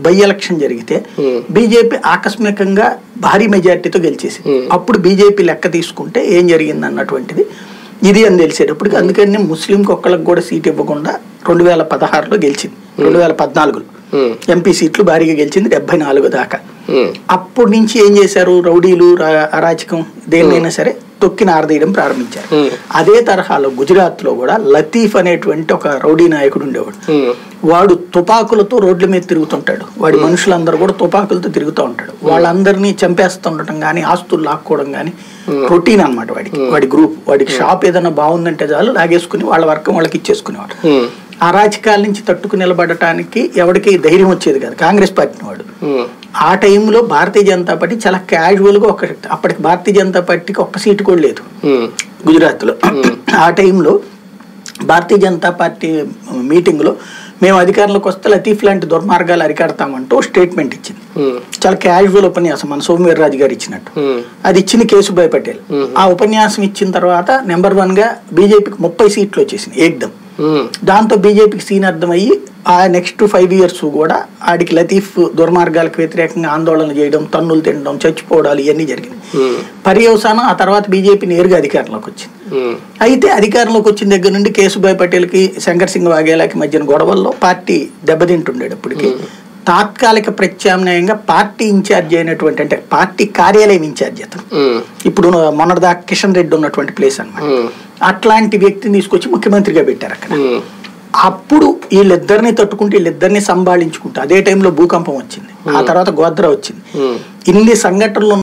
By election జరిగితే BJP ఆకస్మికంగా భారీ మెజార్టీతో గెలిచేసింది అప్పుడు బీజేపీ లెక్క తీసుకుంటే ఏం జరిగింది అన్నటువంటిది ఇది అని తెలిసేటప్పటికి అందుకని ముస్లింకి ఒక్కళ్ళకి కూడా సీట్ ఇవ్వకుండా రెండు వేల పదహారులో గెలిచింది రెండు వేల పద్నాలుగులో ఉమ్, ఎంపీ సీట్లు భారీగా గెలిచింది డెబ్బై నాలుగు దాకా ఉమ్, అప్పటి నుంచి ఏం చేశారు రౌడీలు రా- అరాచకం దేన్నైనా సరే తొక్కి నారదీయడం ప్రారంభించారు Hmm. అదే తరహాలో గుజరాత్ లో కూడా లతీఫ్ అనేటువంటి ఒక రౌడీ నాయకుడు ఉండేవాడు ఉమ్, వాడు తుపాకులతో రోడ్ల మీద తిరుగుతుంటాడు వాడి మనుషులందరూ కూడా తుపాకులతో తిరుగుతూ ఉంటాడు వాళ్ళందరినీ చంపేస్తూ ఉండటం కానీ ఆస్తులు లాక్కోవడం కానీ రొటీన్ అన్నమాట వాడికి వాడి గ్రూప్ వాడికి షాప్ ఏదైనా బాగుందంటే చాలు లాగేసుకుని వాళ్ళ వర్గం వాళ్ళకి ఇచ్చేసుకునేవాడు ఉమ్, అరాచకాల నుంచి తట్టుకు నిలబడటానికి ఎవరికి ధైర్యం వచ్చేది కాదు కాంగ్రెస్ పార్టీ వాడు ఉమ్, ఆ టైంలో భారతీయ జనతా పార్టీ చాలా క్యాజువల్ గా ఒక అప్పటికి భారతీయ జనతా పార్టీకి ఒక్క సీటు కూడా లేదు ఉమ్, గుజరాత్ లో ఆ టైంలో భారతీయ జనతా పార్టీ మీటింగ్ లో మేము అధికారంలోకి వస్తే లతీఫ్ లాంటి దుర్మార్గాలు అరికడతామంటూ స్టేట్మెంట్ ఇచ్చింది ఉమ్, చాలా క్యాజువల్ ఉపన్యాసం మన సోమవీర్రాజు గారు ఇచ్చినట్టు ఉమ్, అది ఇచ్చింది కేసుభాయ్ పటేల్ ఆ ఉపన్యాసం ఇచ్చిన తర్వాత నెంబర్ వన్ గా బీజేపీకి ముప్పై సీట్లు వచ్చేసింది ఏకదం ఉమ్, దాంతో బీజేపీకి సీన్ అర్థమయ్యి ఆ నెక్స్ట్ ఫైవ్ ఇయర్స్ కూడా ఆడికి లతీఫ్ దుర్మార్గాలకు వ్యతిరేకంగా ఆందోళన చేయడం తన్నులు తినడం చచ్చిపోవడాలు ఇవన్నీ జరిగింది ఉమ్, పర్యవసానం ఆ తర్వాత బీజేపీ నేరుగా అధికారంలోకి వచ్చింది ఉమ్, అయితే అధికారంలోకి వచ్చిన దగ్గర నుండి కేసుభాయ్ పటేల్కి శంకర్ సింగ్ వాఘేలాకి మధ్యన గొడవల్లో పార్టీ దెబ్బతింటుండేటప్పటికి తాత్కాలిక ప్రత్యామ్నాయంగా పార్టీ ఇన్ఛార్జ్ అయినటువంటి అంటే పార్టీ కార్యాలయం ఇన్ఛార్జ్ అతను ఉమ్, ఇప్పుడు మొన్నటిదాకా కిషన్ రెడ్డి ఉన్నటువంటి ప్లేస్ అన్నమాట ఉమ్, అట్లాంటి వ్యక్తిని తీసుకొచ్చి ముఖ్యమంత్రిగా పెట్టారు అక్కడ ఉమ్, అప్పుడు వీళ్ళిద్దరిని తట్టుకుంటూ వీళ్ళిద్దరిని సంభాళించుకుంటూ అదే టైంలో భూకంపం వచ్చింది ఆ తర్వాత గోద్ర వచ్చింది ఉమ్. ఇన్ని సంఘటనలు